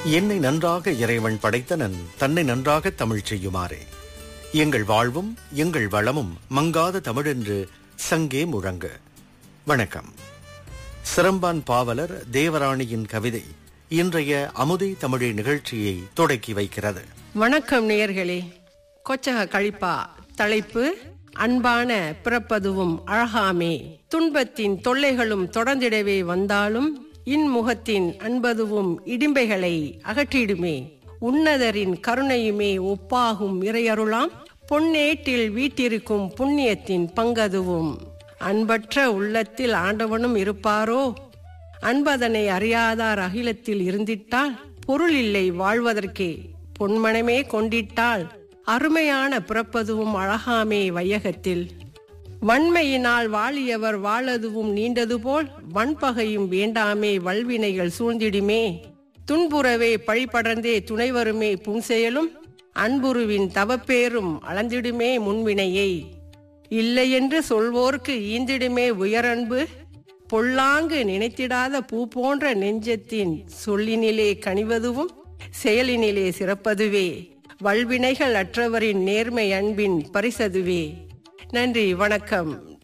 என்னை நன்றாக இறைவன் படைத்தனன் தன்னை நன்றாக தமிழ் செய்யுமாறே எங்கள் வாழ்வும் எங்கள் வளமும் மங்காத தமிழென்று சங்கே முழங்க வணக்கம் சிரம்பான் பாவலர் தேவராணியின் கவிதை இன்றைய அமுதை தமிழே நிகழ்ச்சியை தொடக்கி வைக்கிறது வணக்கம் நேயர்களே கொச்சக கழிப்பா தலைப்பு அன்பான பிறப்பதுவும் அழகாமே துன்பத்தின் தொல்லைகளும் தொடர்ந்திடவே வந்தாலும் இன்முகத்தின் அன்பதுவும் இடிம்பைகளை அகற்றிடுமே உன்னதரின் கருணையுமே ஒப்பாகும் இறையருளாம் பொன்னேட்டில் வீட்டிருக்கும் புண்ணியத்தின் பங்கதுவும் அன்பற்ற உள்ளத்தில் ஆண்டவனும் இருப்பாரோ அன்பதனை அறியாதார் அகிலத்தில் இருந்திட்டால் பொருள் இல்லை வாழ்வதற்கே பொன்மனமே கொண்டிட்டால் அருமையான பிறப்பதுவும் அழகாமே வையகத்தில் வன்மையினால் வாழியவர் வாழதுவும் நீண்டது போல் வன்பகையும் வேண்டாமே வல்வினைகள் சூழ்ந்திடுமே துன்புறவே பழிபடர்ந்தே துணைவருமே புன்செயலும் அன்புருவின் தவப்பேரும் அளந்திடுமே முன்வினையை இல்லையென்று சொல்வோர்க்கு ஈந்திடுமே உயரன்பு பொல்லாங்கு நினைத்திடாத பூ போன்ற நெஞ்சத்தின் சொல்லினிலே கனிவதுவும் செயலினிலே சிறப்பதுவே வல்வினைகள் அற்றவரின் நேர்மை அன்பின் பரிசதுவே நன்றி வணக்கம்